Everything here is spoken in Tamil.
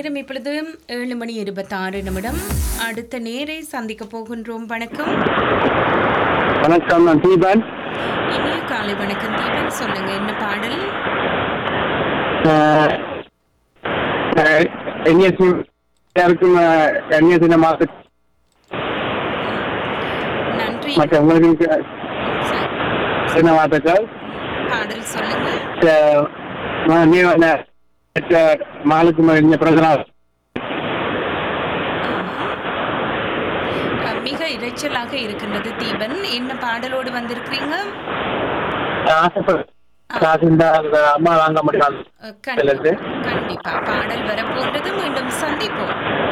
நேரம் இப்பொழுது ஏழு மணி இருபத்தாறு நிமிடம் அடுத்த நேரை சந்திக்க போகின்றோம் வணக்கம் வணக்கம் நான் தீபன் இனிய காலை வணக்கம் தீபன் சொல்லுங்க என்ன பாடல் அஹ், அஹ், என்எஸ்சி எல்லாருக்கும் அஹ், என்எஸ்சி மாத நன்றி மற்ற உங்களுக்கு சரி, சின்ன வார்த்தைகள் பாடல் சொல்லுங்க அஹ், ம- நீ வந்து, அஹ், மாலுக்கு இந்த பிரச்சனை அஹ், மிக இரைச்சலாக இருக்கின்றது தீபன் என்ன பாடலோடு வந்திருக்கிறீங்க ஆசைப்பட காசு இருந்தா அந்த அம்மா வாங்க முடியாது அஹ், கண்டிப்பா கண்டிப்பா பாடல் வரப்போன்றது மீண்டும் சந்திப்போம்